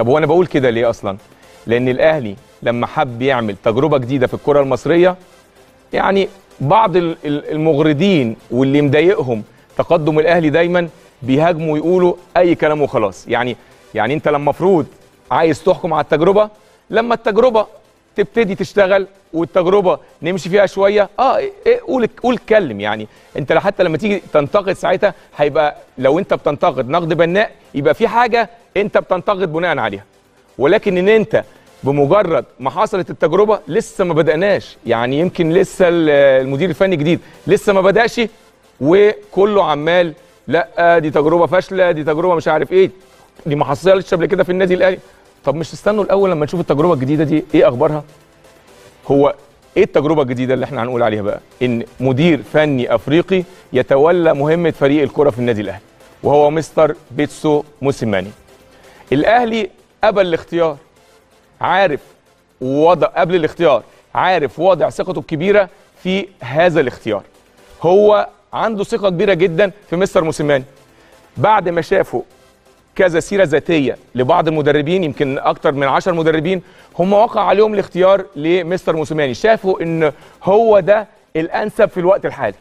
طب هو انا بقول كده ليه اصلا لان الاهلي لما حب يعمل تجربه جديده في الكره المصريه يعني بعض ال- ال- المغردين واللي مضايقهم تقدم الاهلي دايما بيهاجموا ويقولوا اي كلام وخلاص يعني يعني انت لما المفروض عايز تحكم على التجربه لما التجربه تبتدي تشتغل والتجربه نمشي فيها شويه اه إيه إيه قول قول اتكلم يعني انت حتى لما تيجي تنتقد ساعتها هيبقى لو انت بتنتقد نقد بناء يبقى في حاجه انت بتنتقد بناء عليها ولكن ان انت بمجرد ما حصلت التجربه لسه ما بدأناش يعني يمكن لسه ال- المدير الفني جديد لسه ما بدأش وكله عمال لا دي تجربه فاشله دي تجربه مش عارف ايه دي ما حصلتش قبل كده في النادي الاهلي طب مش تستنوا الاول لما نشوف التجربه الجديده دي ايه اخبارها هو ايه التجربه الجديده اللي احنا هنقول عليها بقى ان مدير فني افريقي يتولى مهمه فريق الكره في النادي الاهلي وهو مستر بيتسو موسيماني الاهلي قبل الاختيار عارف وضع قبل الاختيار عارف وضع ثقته الكبيره في هذا الاختيار هو عنده ثقه كبيره جدا في مستر موسيماني بعد ما شافوا كذا سيره ذاتيه لبعض المدربين يمكن اكتر من 10 مدربين هم وقع عليهم الاختيار لمستر موسيماني شافوا ان هو ده الانسب في الوقت الحالي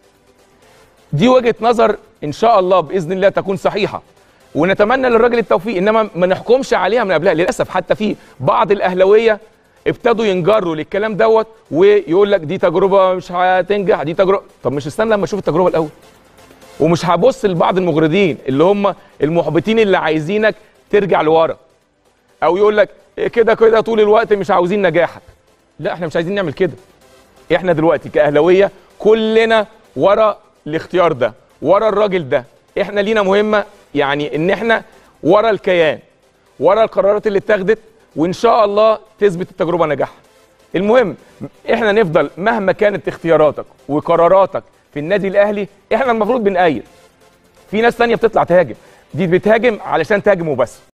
دي وجهه نظر ان شاء الله باذن الله تكون صحيحه ونتمنى للراجل التوفيق انما ما نحكمش عليها من قبلها للاسف حتى في بعض الاهلاويه ابتدوا ينجروا للكلام دوت ويقول لك دي تجربه مش هتنجح دي تجربه طب مش استنى لما اشوف التجربه الاول ومش هبص لبعض المغردين اللي هم المحبطين اللي عايزينك ترجع لورا او يقول لك كده كده طول الوقت مش عاوزين نجاحك لا احنا مش عايزين نعمل كده احنا دلوقتي كاهلاويه كلنا ورا الاختيار ده ورا الراجل ده احنا لينا مهمه يعني ان احنا ورا الكيان ورا القرارات اللي اتخذت وان شاء الله تثبت التجربه نجاحها المهم احنا نفضل مهما كانت اختياراتك وقراراتك في النادي الاهلي احنا المفروض بنأيد في ناس تانية بتطلع تهاجم دي بتهاجم علشان تهاجم وبس